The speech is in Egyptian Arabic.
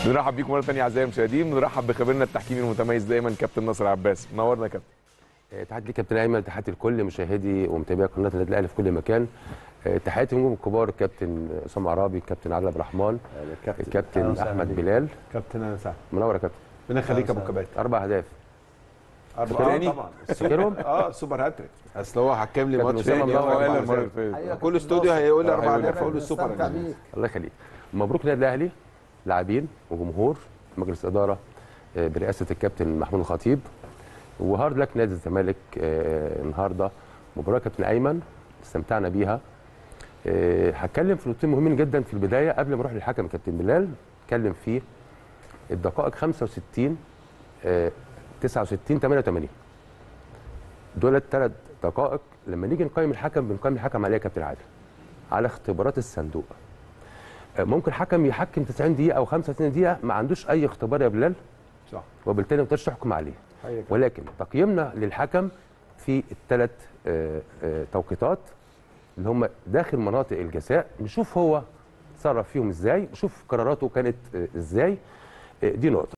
بنرحب بيكم مره ثانيه اعزائي المشاهدين بنرحب بخبيرنا التحكيمي المتميز دايما كابتن ناصر عباس منورنا يا كابتن تحياتي ليك كابتن ايمن تحياتي لكل مشاهدي ومتابعي قناه النادي الاهلي في كل مكان آه، تحياتي للنجوم الكبار الكابتن اسامه عرابي الكابتن عادل عبد الرحمن كابتن الكابتن احمد بلال كابتن انا سعد منور يا كابتن ربنا يخليك يا ابو كباتن اربع اهداف أربعة تاني؟ طبعا فاكرهم اه سوبر هاتريك اصل هو حكم لي كابتن ماتش أسامة تاني، منور هو قال أربعة المره أهداف. اللي فاتت كل استوديو هيقول لي اربع هيقول اهداف لك. اقول له السوبر استمتع هاتريك. بيك. الله يخليك مبروك النادي الاهلي لاعبين وجمهور مجلس اداره آه، برئاسه الكابتن محمود الخطيب وهارد لك نادي الزمالك آه، النهارده مباراه كابتن ايمن استمتعنا بيها آه، هتكلم في نقطتين مهمين جدا في البدايه قبل ما اروح للحكم كابتن بلال اتكلم في الدقائق 65 آه، 69 88 دول الثلاث دقائق لما نيجي نقيم الحكم بنقيم الحكم عليه يا كابتن عادل على اختبارات الصندوق آه، ممكن حكم يحكم 90 دقيقه او 35 دقيقه ما عندوش اي اختبار يا بلال صح وبالتالي ما تقدرش تحكم عليه حقيقة. ولكن تقييمنا للحكم في الثلاث توقيتات اللي هم داخل مناطق الجزاء نشوف هو تصرف فيهم ازاي نشوف قراراته كانت آه، ازاي آه، دي نقطه